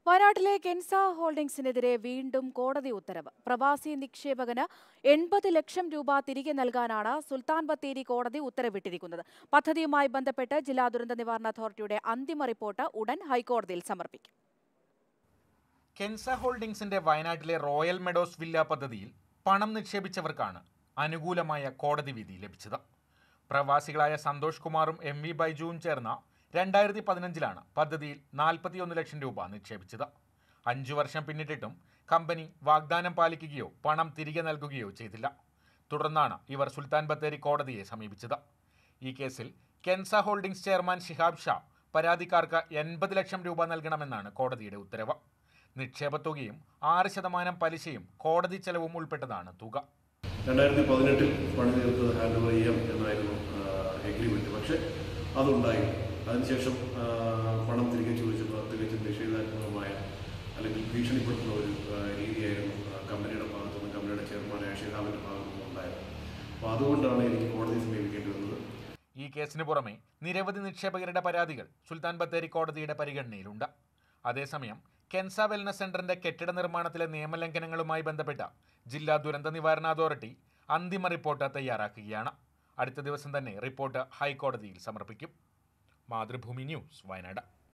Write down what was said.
വയനാട്ടിലെ കെൻസ ഹോൾഡിംഗ്സിനെതിരെ വീണ്ടും കോടതി ഉത്തരവ് പ്രവാസി നിക്ഷേപകന് എൺപത് ലക്ഷം രൂപ തിരികെ നൽകാനാണ് സുൽത്താൻ ബത്തേരി കോടതി ഉത്തരവിട്ടിരിക്കുന്നത് പദ്ധതിയുമായി ബന്ധപ്പെട്ട് ജില്ലാ ദുരന്ത നിവാരണ അതോറിറ്റിയുടെ അന്തിമ റിപ്പോർട്ട് ഉടൻ ഹൈക്കോടതിയിൽ സമർപ്പിക്കും കെൻസ ഹോൾഡിംഗ്സിന്റെ വയനാട്ടിലെ റോയൽ മെഡോസ് വില്ല പദ്ധതിയിൽ പണം നിക്ഷേപിച്ചവർക്കാണ് അനുകൂലമായ കോടതി വിധി ലഭിച്ചത് പ്രവാസികളായ സന്തോഷ് കുമാറും എം വി ബൈജുവും ചേർന്ന രണ്ടായിരത്തി പതിനഞ്ചിലാണ് പദ്ധതിയിൽ നാൽപ്പത്തിയൊന്ന് ലക്ഷം രൂപ നിക്ഷേപിച്ചത് അഞ്ചു വർഷം പിന്നിട്ടിട്ടും കമ്പനി വാഗ്ദാനം പാലിക്കുകയോ പണം തിരികെ നൽകുകയോ ചെയ്തില്ല തുടർന്നാണ് ഇവർ സുൽത്താൻ ബത്തേരി കോടതിയെ സമീപിച്ചത് ഈ കേസിൽ കെൻസ ഹോൾഡിംഗ്സ് ചെയർമാൻ ഷിഹാബ് ഷാ പരാതിക്കാർക്ക് എൺപത് ലക്ഷം രൂപ നൽകണമെന്നാണ് കോടതിയുടെ ഉത്തരവ് നിക്ഷേപത്തുകയും ആറ് ശതമാനം പലിശയും കോടതി ചെലവും ഉൾപ്പെട്ടതാണ് തുക രണ്ടായിരത്തി പതിനെട്ടിൽ പണി തീർത്ത് ഹാൻഡ് ഓവർ ചെയ്യാം എന്നായിരുന്നു എഗ്രിമെൻറ്റ് പക്ഷേ അതുണ്ടായി അതിനുശേഷം ആ, പണം തിരികെ ചോദിച്ചപ്പോൾ തികച്ചും നിഷേധാത്മകമായ അല്ലെങ്കിൽ ഭീഷണിപ്പെടുത്തുന്ന ഒരു ആ, രീതിയായിരുന്നു ആ, കമ്പനിയുടെ ഭാഗത്തുനിന്ന് കമ്പനിയുടെ ചെയർമാനായ ഷിഹാബിൻ്റെ ഭാഗത്തുനിന്ന് ഉണ്ടായത് അപ്പോൾ അതുകൊണ്ടാണ് എനിക്ക് കോടതിയെ സമീപിക്കേണ്ടി വന്നത് ഈ കേസിന് പുറമെ നിരവധി നിക്ഷേപകരുടെ പരാതികൾ സുൽത്താൻ ബത്തേരി കോടതിയുടെ പരിഗണനയിലുണ്ട് അതേസമയം കെൻസ വെൽനസ് സെന്ററിന്റെ കെട്ടിട നിർമ്മാണത്തിലെ നിയമലംഘനങ്ങളുമായി ബന്ധപ്പെട്ട ജില്ലാ ദുരന്ത നിവാരണ അതോറിറ്റി അന്തിമ റിപ്പോർട്ട് തയ്യാറാക്കുകയാണ് അടുത്ത ദിവസം തന്നെ റിപ്പോർട്ട് ഹൈക്കോടതിയിൽ സമർപ്പിക്കും മാതൃഭൂമി ന്യൂസ് വയനാട്